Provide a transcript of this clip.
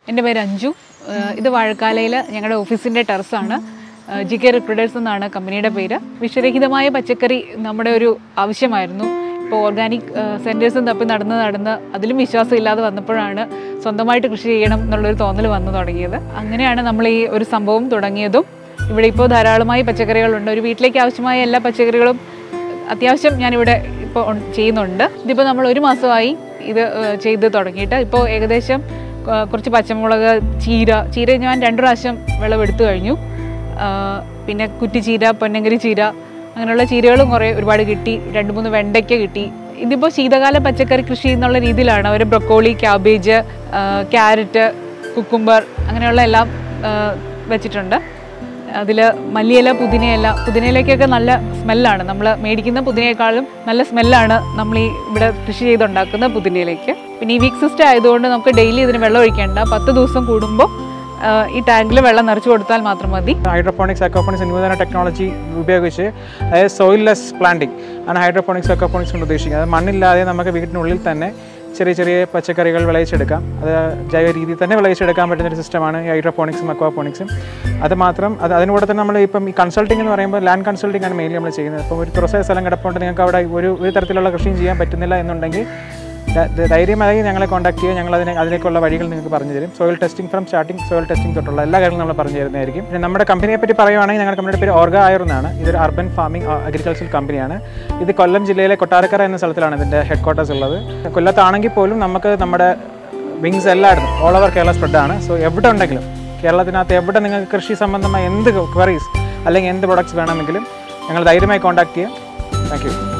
എൻ്റെ പേര് അഞ്ജു ഏഹ് ഇത് വാഴക്കാലയിൽ ഞങ്ങളുടെ ഓഫീസിൻ്റെ ടെറസാണ് ജി കെ റിക്രൂട്ടേഴ്സ് എന്നാണ് കമ്പനിയുടെ പേര് വിഷരഹിതമായ പച്ചക്കറി നമ്മുടെ ഒരു ആവശ്യമായിരുന്നു ഇപ്പോൾ ഓർഗാനിക് സെൻറ്റേഴ്സും തപ്പി നടന്ന് നടന്ന് അതിലും വിശ്വാസം ഇല്ലാതെ വന്നപ്പോഴാണ് സ്വന്തമായിട്ട് കൃഷി ചെയ്യണം എന്നുള്ളൊരു തോന്നൽ വന്നു തുടങ്ങിയത് അങ്ങനെയാണ് നമ്മൾ ഈ ഒരു സംഭവം തുടങ്ങിയതും ഇവിടെ ഇപ്പോൾ ധാരാളമായി പച്ചക്കറികളുണ്ട് ഒരു വീട്ടിലേക്ക് ആവശ്യമായ എല്ലാ പച്ചക്കറികളും അത്യാവശ്യം ഞാനിവിടെ ഇപ്പോൾ ഉൺ- ചെയ്യുന്നുണ്ട് ഇതിപ്പോൾ നമ്മൾ ഒരു മാസമായി ഇത് ഏഹ്, ചെയ്ത് തുടങ്ങിയിട്ട് ഇപ്പോൾ ഏകദേശം ഏഹ്, കുറച്ച് പച്ചമുളക് ചീര ചീര ഞാൻ രണ്ട് പ്രാവശ്യം വിളവെടുത്തു കഴിഞ്ഞു ആഹ്, പിന്നെ കുറ്റിച്ചീര പൊന്നങ്കരി ചീര അങ്ങനെയുള്ള ചീരകളും കുറേ ഒരുപാട് കിട്ടി രണ്ട് മൂന്ന് വെണ്ടയ്ക്ക കിട്ടി ഇതിപ്പോൾ ശീതകാല പച്ചക്കറി കൃഷി എന്നുള്ള രീതിയിലാണ് അവർ ബ്രൊക്കോളി ക്യാബേജ് ക്യാരറ്റ് കുക്കുംബർ അങ്ങനെയുള്ള എല്ലാം ആഹ്, വെച്ചിട്ടുണ്ട് അതിൽ മല്ലിയില പുതിനയില പുതിനയിലയ്ക്കൊക്കെ നല്ല സ്മെല്ലാണ് നമ്മൾ മേടിക്കുന്ന പുതിനയേക്കാളും നല്ല സ്മെല്ലാണ് നമ്മൾ ഈ ഇവിടെ കൃഷി ചെയ്തുണ്ടാക്കുന്ന പുതിനയിലേക്ക് പിന്നെ ഈ വീക്ക് സിസ്റ്റം ആയതുകൊണ്ട് നമുക്ക് ഡെയിലി ഇതിന് വെള്ളം ഒഴിക്കേണ്ട പത്ത് ദിവസം കൂടുമ്പോൾ ആ, ഈ ടാങ്കിൽ വെള്ളം നിറച്ചു കൊടുത്താൽ മാത്രം മതി ഹൈഡ്രോപോണിക്സ് അക്വാപോണിക്സ് നൂതന ടെക്നോളജി ഉപയോഗിച്ച് അതായത് സോയിൽലെസ് പ്ലാന്റിംഗ് ആണ് ഹൈഡ്രോപോണിക്സ് അക്വാപോണിക്സ് കൊണ്ട് ഉദ്ദേശിക്കുന്നത് അത് മണ്ണില്ലാതെ നമുക്ക് വീട്ടിനുള്ളിൽ തന്നെ ചെറിയ ചെറിയ പച്ചക്കറികൾ വിളയിച്ചെടുക്കാം അത് ജൈവ രീതിയിൽ തന്നെ വിളയിച്ചെടുക്കാൻ പറ്റുന്ന ഒരു സിസ്റ്റമാണ് ഈ ഹൈഡ്രോപോണിക്സും അക്വാപോണിക്സും അത് മാത്രം അത് അതിനൂടെ തന്നെ നമ്മൾ ഇപ്പം ഈ കൺസൾട്ടിംഗ് എന്ന് പറയുമ്പോൾ ലാൻഡ് കൺസൾട്ടിംഗ് ആണ് മെയിൻലി നമ്മൾ ചെയ്യുന്നത് അപ്പോൾ ഒരു തുറസായ സ്ഥലം കിടപ്പുണ്ട് നിങ്ങൾക്ക് അവിടെ ഒരു ഒരു തരത്തിലുള്ള കൃഷിയും ചെയ്യാൻ പറ്റുന്നില്ല എന്നുണ്ടെങ്കിൽ ധ- ധ- ധൈര്യമായി ഞങ്ങളെ കോൺടാക്ട് ചെയ്യുക ഞങ്ങൾ അതിനെ അതിലേക്കുള്ള വഴികൾ നിങ്ങൾക്ക് പറഞ്ഞു തരും soil testing from starting soil testing തൊട്ടുള്ള എല്ലാ കാര്യങ്ങളും നമ്മൾ പറഞ്ഞു തരുന്നതായിരിക്കും പിന്നെ നമ്മുടെ കമ്പനിയെ പറ്റി പറയുവാണെങ്കിൽ ഞങ്ങളുടെ കമ്പനിയുടെ പേര് ഓർഗ ആയർ എന്നാണ് ഇതൊരു അർബൻ ഫാമിംഗ് അഗ്രികൾച്ചറൽ കമ്പനിയാണ് ഇത് കൊല്ലം ജില്ലയിലെ കൊട്ടാരക്കര എന്ന സ്ഥലത്തിലാണ് ഇതിൻ്റെ ഹെഡ് ക്വാർട്ടേഴ്സ് ഉള്ളത് കൊല്ലത്താണെങ്കിൽ പോലും നമുക്ക് നമ്മുടെ വിങ്സ് എല്ലായിടത്തും ഓൾ ഓവർ കേരള സ്പ്രെഡാണ് സോ എവിടെ ഉണ്ടെങ്കിലും കേരളത്തിനകത്ത് എവിടെ നിങ്ങൾക്ക് കൃഷി സംബന്ധമായ എന്ത് ക്വറീസ് അല്ലെങ്കിൽ എന്ത് പ്രൊഡക്ട്സ് വേണമെങ്കിലും ഞങ്ങൾ ധൈര്യമായി കോൺടാക്ട് ചെയ്യാം താങ്ക് യു